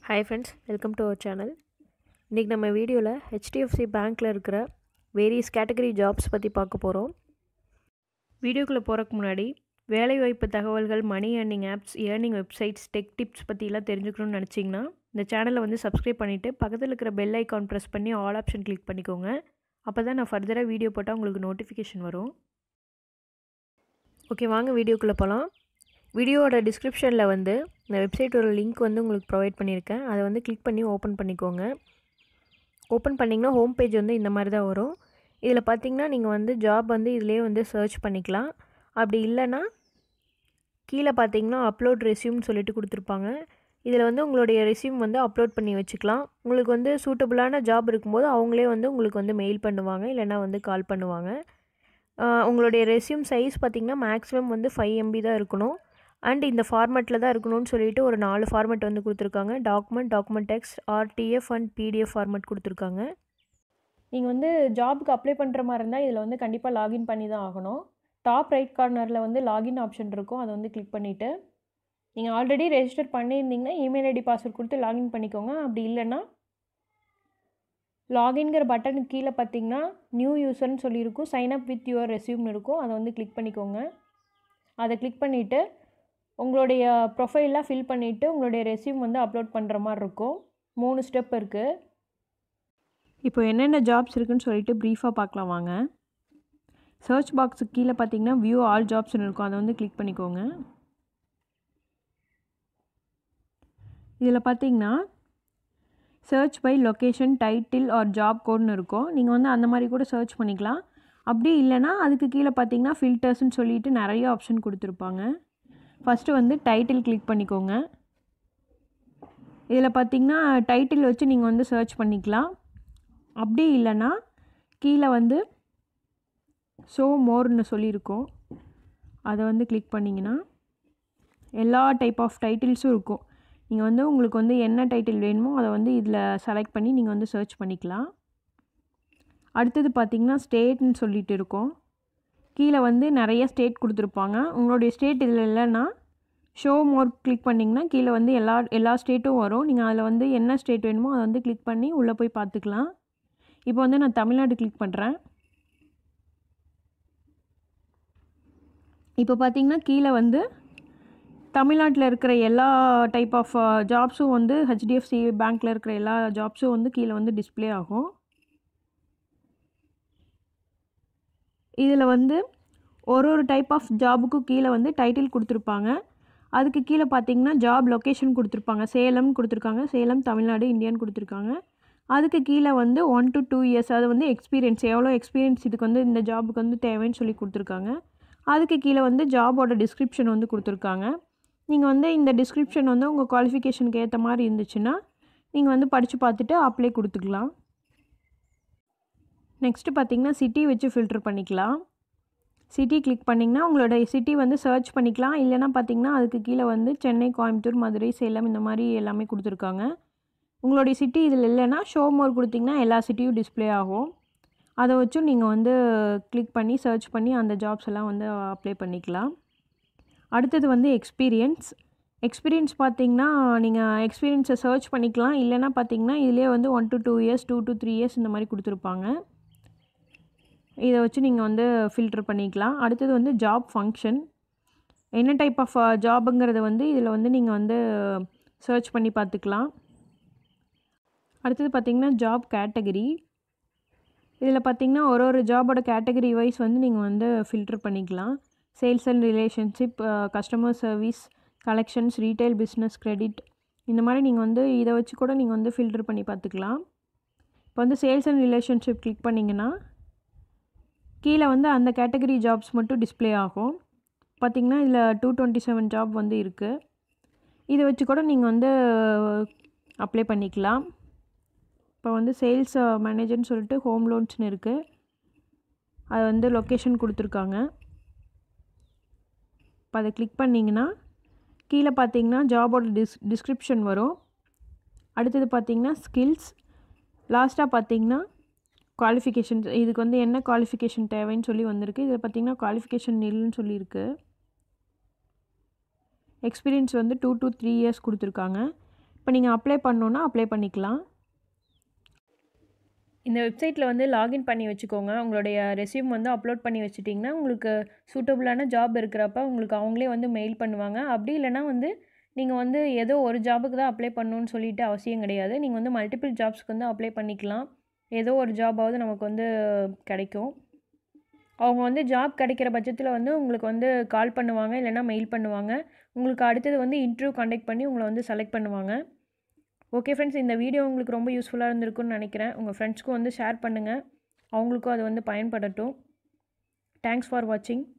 hi friends welcome to our channel இன்றைக்கி நம்ம வீடியோவில் ஹெச்டிஎஃப்சி பேங்க்கில் இருக்கிற வேரியஸ் கேட்டகரி ஜாப்ஸ் பற்றி பார்க்க போகிறோம் வீடியோக்குள்ளே போகிறக்கு முன்னாடி வேலைவாய்ப்பு தகவல்கள் money earning apps earning websites tech tips பற்றிலாம் தெரிஞ்சுக்கணும்னு நினச்சிங்கன்னா இந்த சேனலை வந்து சப்ஸ்கிரைப் பண்ணிவிட்டு பக்கத்தில் இருக்கிற பெல் ஐக்கான் ப்ரெஸ் பண்ணி ஆல் ஆப்ஷன் கிளிக் பண்ணிக்கோங்க அப்போ தான் நான் ஃபர்தராக வீடியோ போட்டால் உங்களுக்கு நோட்டிஃபிகேஷன் வரும் ஓகே வாங்க வீடியோக்குள்ளே போகலாம் வீடியோவோட டிஸ்கிரிப்ஷனில் வந்து இந்த வெப்சைட்டோட லிங்க் வந்து உங்களுக்கு ப்ரொவைட் பண்ணியிருக்கேன் அதை வந்து கிளிக் பண்ணி ஓப்பன் பண்ணிக்கோங்க ஓப்பன் பண்ணிங்கன்னா ஹோம் பேஜ் வந்து இந்த மாதிரி தான் வரும் இதில் பார்த்தீங்கன்னா நீங்கள் வந்து ஜாப் வந்து இதிலே வந்து சர்ச் பண்ணிக்கலாம் அப்படி இல்லைன்னா கீழே பார்த்தீங்கன்னா அப்லோட் ரெஸ்யூம்னு சொல்லிட்டு கொடுத்துருப்பாங்க இதில் வந்து உங்களுடைய ரெஸ்யூம் வந்து அப்லோட் பண்ணி வச்சுக்கலாம் உங்களுக்கு வந்து சூட்டபுளான ஜாப் இருக்கும்போது அவங்களே வந்து உங்களுக்கு வந்து மெயில் பண்ணுவாங்க இல்லைனா வந்து கால் பண்ணுவாங்க உங்களுடைய ரெஸ்யூம் சைஸ் பார்த்திங்கன்னா மேக்ஸிமம் வந்து ஃபைவ் எம்பி தான் இருக்கணும் அண்ட் இந்த ஃபார்மெட்டில் தான் இருக்கணும்னு சொல்லிட்டு ஒரு நாலு ஃபார்மெட் வந்து கொடுத்துருக்காங்க document document text RTF and PDF format கொடுத்துருக்காங்க நீங்கள் வந்து ஜாபுக்கு அப்ளை பண்ணுற மாதிரி இருந்தால் இதில் வந்து கண்டிப்பாக லாகின் பண்ணி தான் ஆகணும் டாப் ரைட் கார்னரில் வந்து லாகின் ஆப்ஷன் இருக்கும் அதை வந்து கிளிக் பண்ணிவிட்டு நீங்கள் ஆல்ரெடி ரெஜிஸ்டர் பண்ணியிருந்தீங்கன்னா இமெயில் ஐடி பாஸ்வேர்ட் கொடுத்து லாகின் பண்ணிக்கோங்க அப்படி இல்லைன்னா லாகின்கிற பட்டனுக்கு கீழே பார்த்தீங்கன்னா நியூ யூசர்னு சொல்லியிருக்கும் சைன் அப் வித் யுவர் ரெஸ்யூம்னு இருக்கும் அதை வந்து கிளிக் பண்ணிக்கோங்க அதை கிளிக் பண்ணிவிட்டு உங்களுடைய ப்ரொஃபைலாக ஃபில் பண்ணிவிட்டு உங்களுடைய ரெஸ்யூம் வந்து அப்லோட் பண்ணுற மாதிரி இருக்கும் மூணு ஸ்டெப் இருக்குது இப்போ என்னென்ன ஜாப்ஸ் இருக்குன்னு சொல்லிட்டு ப்ரீஃபாக பார்க்கலாம் வாங்க சர்ச் பாக்ஸுக்கு கீழே பார்த்தீங்கன்னா வியூ ஆல் ஜாப்ஸ்னு இருக்கும் அதை வந்து கிளிக் பண்ணிக்கோங்க இதில் பார்த்தீங்கன்னா search by location title or job கோட்னு இருக்கும் நீங்கள் வந்து அந்த மாதிரி கூட சர்ச் பண்ணிக்கலாம் அப்படி இல்லைனா அதுக்கு கீழே பார்த்தீங்கன்னா ஃபில்டர்ஸ்னு சொல்லிட்டு நிறைய ஆப்ஷன் கொடுத்துருப்பாங்க ஃபஸ்ட்டு வந்து டைட்டில் கிளிக் பண்ணிக்கோங்க இதில் பார்த்தீங்கன்னா டைட்டில் வச்சு நீங்கள் வந்து சர்ச் பண்ணிக்கலாம் அப்படி இல்லைன்னா கீழே வந்து ஷோ மோர்னு சொல்லியிருக்கோம் அதை வந்து கிளிக் பண்ணிங்கன்னா எல்லா டைப் ஆஃப் டைட்டில்ஸும் இருக்கும் நீங்கள் வந்து உங்களுக்கு வந்து என்ன டைட்டில் வேணுமோ அதை வந்து இதில் செலக்ட் பண்ணி நீங்கள் வந்து சர்ச் பண்ணிக்கலாம் அடுத்தது பார்த்திங்கன்னா ஸ்டேட்னு சொல்லிட்டு இருக்கோம் கீழே வந்து நிறைய ஸ்டேட் கொடுத்துருப்பாங்க உங்களுடைய ஸ்டேட் இதில் இல்லைன்னா ஷோ மோர் கிளிக் பண்ணிங்கன்னா கீழே வந்து எல்லா எல்லா ஸ்டேட்டும் வரும் நீங்கள் அதில் வந்து என்ன ஸ்டேட் வேணுமோ அதை வந்து கிளிக் பண்ணி உள்ளே போய் பார்த்துக்கலாம் இப்போ வந்து நான் தமிழ்நாடு கிளிக் பண்ணுறேன் இப்போ பார்த்தீங்கன்னா கீழே வந்து தமிழ்நாட்டில் இருக்கிற எல்லா டைப் ஆஃப் ஜாப்ஸும் வந்து ஹெச்டிஎஃப்சி பேங்க்கில் இருக்கிற எல்லா ஜாப்ஸும் வந்து கீழே வந்து டிஸ்பிளே ஆகும் இதில் வந்து ஒரு ஒரு டைப் ஆஃப் ஜாபுக்கும் கீழே வந்து டைட்டில் கொடுத்துருப்பாங்க அதுக்கு கீழே பார்த்தீங்கன்னா ஜாப் லொக்கேஷன் கொடுத்துருப்பாங்க சேலம்னு கொடுத்துருக்காங்க சேலம் தமிழ்நாடு இந்தியான்னு கொடுத்துருக்காங்க அதுக்கு கீழே வந்து ஒன் டு டூ இயர்ஸ் அது வந்து எக்ஸ்பீரியன்ஸ் எவ்வளோ எக்ஸ்பீரியன்ஸ் இதுக்கு வந்து இந்த ஜாபுக்கு வந்து தேவைன்னு சொல்லி கொடுத்துருக்காங்க அதுக்கு கீழே வந்து ஜாபோட டிஸ்கிரிப்ஷன் வந்து கொடுத்துருக்காங்க நீங்கள் வந்து இந்த டிஸ்கிரிப்ஷன் வந்து உங்கள் குவாலிஃபிகேஷனுக்கு ஏற்ற மாதிரி இருந்துச்சுன்னா நீங்கள் வந்து படித்து பார்த்துட்டு அப்ளை கொடுத்துக்கலாம் நெக்ஸ்ட்டு பார்த்தீங்கன்னா சிட்டி வச்சு ஃபில்ட்ரு பண்ணிக்கலாம் சிட்டி கிளிக் பண்ணிங்கன்னா உங்களோட சிட்டி வந்து சர்ச் பண்ணிக்கலாம் இல்லைனா பார்த்தீங்கன்னா அதுக்கு கீழே வந்து சென்னை கோயம்புத்தூர் மதுரை சேலம் இந்த மாதிரி எல்லாமே கொடுத்துருக்காங்க உங்களுடைய சிட்டி இதில் இல்லைன்னா ஷோ மோர் கொடுத்திங்கன்னா எல்லா சிட்டியும் டிஸ்பிளே ஆகும் அதை வச்சும் நீங்கள் வந்து கிளிக் பண்ணி சர்ச் பண்ணி அந்த ஜாப்ஸ் எல்லாம் வந்து அப்ளை பண்ணிக்கலாம் அடுத்தது வந்து எக்ஸ்பீரியன்ஸ் எக்ஸ்பீரியன்ஸ் பார்த்தீங்கன்னா நீங்கள் எக்ஸ்பீரியன்ஸை சர்ச் பண்ணிக்கலாம் இல்லைனா பார்த்தீங்கன்னா இதிலே வந்து one to two years two to three years இந்த மாதிரி கொடுத்துருப்பாங்க இதை வச்சு நீங்கள் வந்து ஃபில்டர் பண்ணிக்கலாம் அடுத்தது வந்து ஜாப் ஃபங்க்ஷன் என்ன டைப் ஆஃப் ஜாபுங்கிறத வந்து இதில் வந்து நீங்கள் வந்து சர்ச் பண்ணி பார்த்துக்கலாம் அடுத்தது பார்த்திங்கன்னா ஜாப் கேட்டகரி இதில் பார்த்திங்கன்னா ஒரு ஒரு ஜாபோட கேட்டகரி வைஸ் வந்து நீங்கள் வந்து ஃபில்டர் பண்ணிக்கலாம் sales and relationship customer service collections retail business credit இந்த மாதிரி நீங்கள் வந்து இதை வச்சு கூட நீங்கள் வந்து ஃபில்டர் பண்ணி பார்த்துக்கலாம் இப்போ வந்து சேல்ஸ் அண்ட் ரிலேஷன்ஷிப் கிளிக் பண்ணிங்கன்னா கீழே வந்து அந்த கேட்டகரி ஜாப்ஸ் மட்டும் டிஸ்பிளே ஆகும் பார்த்திங்கன்னா இதில் டூ டுவெண்ட்டி செவன் ஜாப் வந்து இருக்குது இதை வச்சு கூட நீங்கள் வந்து அப்ளை பண்ணிக்கலாம் இப்போ வந்து சேல்ஸ் மேனேஜர்னு சொல்லிட்டு ஹோம் லோன்ஸ்னு இருக்குது அது வந்து லொக்கேஷன் கொடுத்துருக்காங்க இப்போ அதை கிளிக் பண்ணிங்கன்னா கீழே பார்த்தீங்கன்னா ஜாபோட டிஸ் டிஸ்கிரிப்ஷன் வரும் அடுத்தது பார்த்தீங்கன்னா ஸ்கில்ஸ் லாஸ்ட்டாக பார்த்தீங்கன்னா குவாலிஃபிகேஷன் இதுக்கு வந்து என்ன குவாலிஃபிகேஷன் தேவைன்னு சொல்லி வந்திருக்கு இதில் பார்த்தீங்கன்னா குவாலிஃபிகேஷன் நில்னு சொல்லியிருக்கு எக்ஸ்பீரியன்ஸ் வந்து டூ டு த்ரீ இயர்ஸ் கொடுத்துருக்காங்க இப்போ இப்போ நீங்கள் அப்ளை பண்ணணுன்னா அப்ளை பண்ணிக்கலாம் இந்த வெப்சைட்டில் வந்து லாகின் பண்ணி வச்சுக்கோங்க உங்களுடைய ரெஸ்யூம் வந்து அப்லோட் பண்ணி வச்சுட்டிங்கன்னா உங்களுக்கு சூட்டபுளான ஜாப் இருக்கிறப்ப உங்களுக்கு அவங்களே வந்து மெயில் பண்ணுவாங்க அப்படி இல்லைனா வந்து நீங்கள் வந்து ஏதோ ஒரு ஜாபுக்கு தான் அப்ளை பண்ணணுன்னு சொல்லிட்டு அவசியம் கிடையாது நீங்கள் வந்து மல்டிபிள் ஜாப்ஸ்க்கு வந்து அப்ளை பண்ணிக்கலாம் ஏதோ ஒரு ஜாபாவது நமக்கு வந்து கிடைக்கும் அவங்க வந்து ஜாப் கிடைக்கிற பட்சத்தில் வந்து உங்களுக்கு வந்து கால் பண்ணுவாங்க இல்லைனா மெயில் பண்ணுவாங்க உங்களுக்கு அடுத்தது வந்து இன்டர்வியூ கண்டக்ட் பண்ணி உங்களை வந்து செலக்ட் பண்ணுவாங்க ஓகே ஃப்ரெண்ட்ஸ் இந்த வீடியோ உங்களுக்கு ரொம்ப யூஸ்ஃபுல்லாக இருந்திருக்குன்னு நினைக்கிறேன் உங்கள் ஃப்ரெண்ட்ஸ்க்கும் வந்து ஷேர் பண்ணுங்கள் அவங்களுக்கும் அது வந்து பயன்படட்டும் தேங்க்ஸ் ஃபார் வாட்சிங்